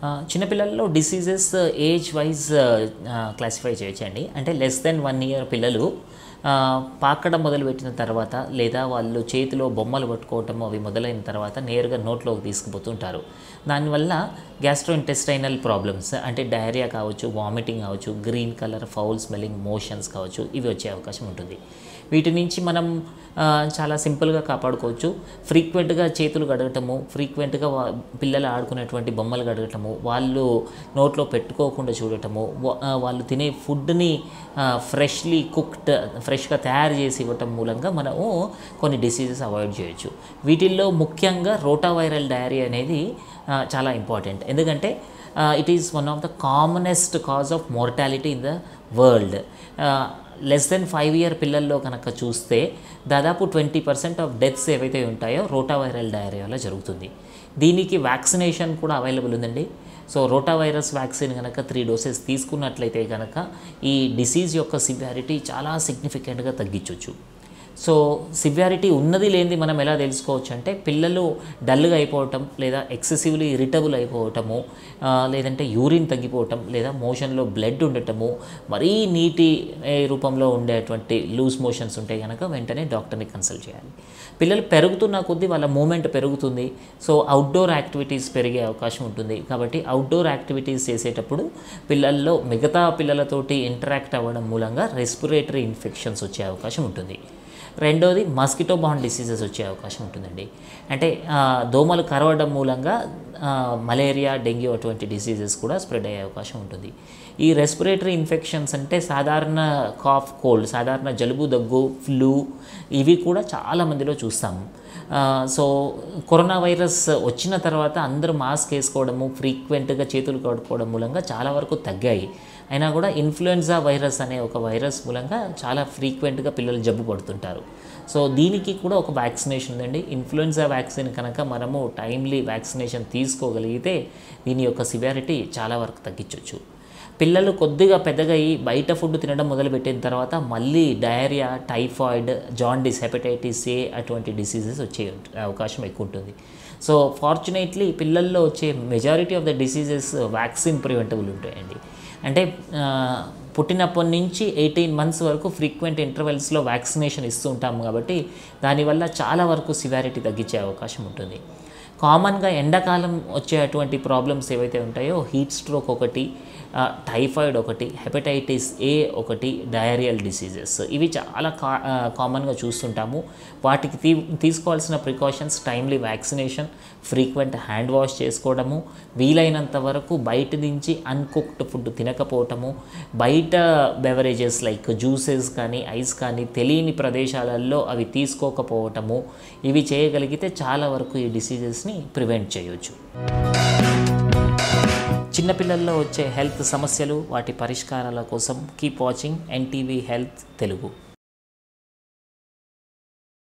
ఆ, చిన్నపిల్లల్లో diseases age wise classify చేయొచ్చండి అంటే లెస్ దెన్ వన్ ఇయర్ పిల్లలు ఆ, పాకడం మొదలుపెట్టిన తర్వాత లేదా వాళ్ళు చేతిలో బొమ్మలు పట్టుకోవటం అవి మొదలైన తర్వాత నేరుగా నోట్లోకి తీసుకుపోతుంటారు దానివల్ల గ్యాస్ట్రో ఇంటెస్టైనల్ ప్రాబ్లమ్స్ అంటే డయేరియా కావచ్చు వామిటింగ్ కావచ్చు green colour foul smelling motions కావచ్చు ఇవి వచ్చే అవకాశం ఉంటుంది వీటి నుంచి మనం ఆ, చాలా సింపుల్గా కాపాడుకోవచ్చు ఫ్రీక్వెంట్గా చేతులు గడగటము ఫ్రీక్వెంట్గా వా- పిల్లలు ఆడుకునేటువంటి బొమ్మలు గడగటము వాళ్ళు నోట్లో పెట్టుకోకుండా చూడటము వా- ఆ, వాళ్ళు తినే ఫుడ్ని ఫ్రెష్లీ కుక్డ్ ఫ్రెష్గా తయారు చేసి ఇవ్వటం మూలంగా మనము కొన్ని డిసీజెస్ అవాయిడ్ చేయొచ్చు వీటిల్లో ముఖ్యంగా రోటావైరల్ డయరీ అనేది ఆ, చాలా ఇంపార్టెంట్ ఎందుకంటే it is one of the commonest cause of mortality in the world less than five year పిల్లల్లో కనుక చూస్తే దాదాపు ట్వంటీ పర్సెంట్ ఆఫ్ డెత్స్ ఏవైతే ఉంటాయో రోటావైరల్ డయేరియా వల్ల జరుగుతుంది దీనికి వ్యాక్సినేషన్ కూడా అవైలబుల్ ఉందండి సో రోటా వైరస్ వ్యాక్సిన్ కనుక త్రీ డోసెస్ తీసుకున్నట్లయితే కనుక ఈ డిసీజ్ యొక్క సివియారిటీ చాలా సిగ్నిఫికెంట్గా తగ్గించవచ్చు సో సివియారిటీ ఉన్నది లేనిది మనం ఎలా తెలుసుకోవచ్చు అంటే పిల్లలు డల్గా అయిపోవటం లేదా ఎక్సెసివ్లీ ఇరిటబుల్ అయిపోవటము ఆ, లేదంటే యూరిన్ తగ్గిపోవటం లేదా మోషన్లో బ్లడ్ ఉండటము మరీ నీటి ఏ, రూపంలో ఉండేటువంటి లూజ్ మోషన్స్ ఉంటే కనుక వెంటనే డాక్టర్ని కన్సల్ట్ చేయాలి పిల్లలు పెరుగుతున్న కొద్దీ వాళ్ళ మూమెంట్ పెరుగుతుంది సో అవుట్డోర్ యాక్టివిటీస్ పెరిగే అవకాశం ఉంటుంది కాబట్టి అవుట్డోర్ యాక్టివిటీస్ చేసేటప్పుడు పిల్లల్లో మిగతా పిల్లలతోటి ఇంటరాక్ట్ అవ్వడం మూలంగా రెస్పిరేటరీ ఇన్ఫెక్షన్స్ వచ్చే అవకాశం ఉంటుంది రెండోది మస్కిటో బాండ్ డిసీజెస్ వచ్చే అవకాశం ఉంటుందండి అంటే ఆ, దోమలు కరవడం మూలంగా ఆ, మలేరియా డెంగ్యూ అటువంటి డిసీజెస్ కూడా స్ప్రెడ్ అయ్యే అవకాశం ఉంటుంది ఈ రెస్పిరేటరీ ఇన్ఫెక్షన్స్ అంటే సాధారణ కాఫ్ కోల్డ్ సాధారణ జలుబు దగ్గు ఫ్లూ ఇవి కూడా చాలా మందిలో చూస్తాము ఆ, సో కరోనా వైరస్ వచ్చిన తర్వాత అందరూ మాస్క్ వేసుకోవడము ఫ్రీక్వెంట్గా చేతులు కడుక్కోవడం మూలంగా చాలా వరకు తగ్గాయి అయినా కూడా ఇన్ఫ్లుయెన్జా వైరస్ అనే ఒక వైరస్ మూలంగా చాలా ఫ్రీక్వెంట్గా పిల్లలు జబ్బు పడుతుంటారు సో దీనికి కూడా ఒక వ్యాక్సినేషన్ ఉందండి ఇన్ఫ్లుయెన్జా వ్యాక్సిన్ కనుక మనము టైమ్లీ వ్యాక్సినేషన్ తీసుకోగలిగితే దీని యొక్క సివియారిటీ చాలా వరకు తగ్గించవచ్చు పిల్లలు కొద్దిగా పెద్దగా అయ్యి బయట ఫుడ్ తినడం మొదలుపెట్టిన తర్వాత మళ్ళీ diarrhoea typhoid jaundice hepatitis A అటువంటి డిసీజెస్ వచ్చే అవకాశం ఎక్కువ ఉంటుంది సో ఫార్చునేట్లీ పిల్లల్లో వచ్చే majority of the diseases vaccine preventable ఉంటాయండి అంటే ఆ, పుట్టినప్పటి నుంచి ఎయిటీన్ మంత్స్ వరకు ఫ్రీక్వెంట్ ఇంటర్వెల్స్లో వ్యాక్సినేషన్ ఇస్తూ ఉంటాము కాబట్టి దానివల్ల చాలా వరకు సివారిటీ తగ్గించే అవకాశం ఉంటుంది కామన్గా ఎండాకాలం వచ్చేటువంటి ప్రాబ్లమ్స్ ఏవైతే ఉంటాయో హీట్ స్ట్రోక్ ఒకటి ఆ, టైఫాయిడ్ ఒకటి హెపటైటిస్ ఏ ఒకటి డయేరియల్ డిసీజెస్ ఇవి చాలా కా ఆ, కామన్గా చూస్తుంటాము వాటికి తీ తీసుకోవాల్సిన precautions timely vaccination frequent hand wash చేసుకోవడము వీలైనంత వరకు బయట నుంచి అన్కుక్డ్ ఫుడ్ తినకపోవటము బయట బెవరేజెస్ లైక్ జ్యూసెస్ కానీ ఐస్ కానీ తెలియని ప్రదేశాలలో అవి తీసుకోకపోవటము ఇవి చేయగలిగితే చాలా వరకు ఈ డిసీజెస్ని ప్రివెంట్ చేయొచ్చు చిన్నపిల్లల్లో వచ్చే హెల్త్ సమస్యలు వాటి పరిష్కారాల కోసం keep watching NTV health Telugu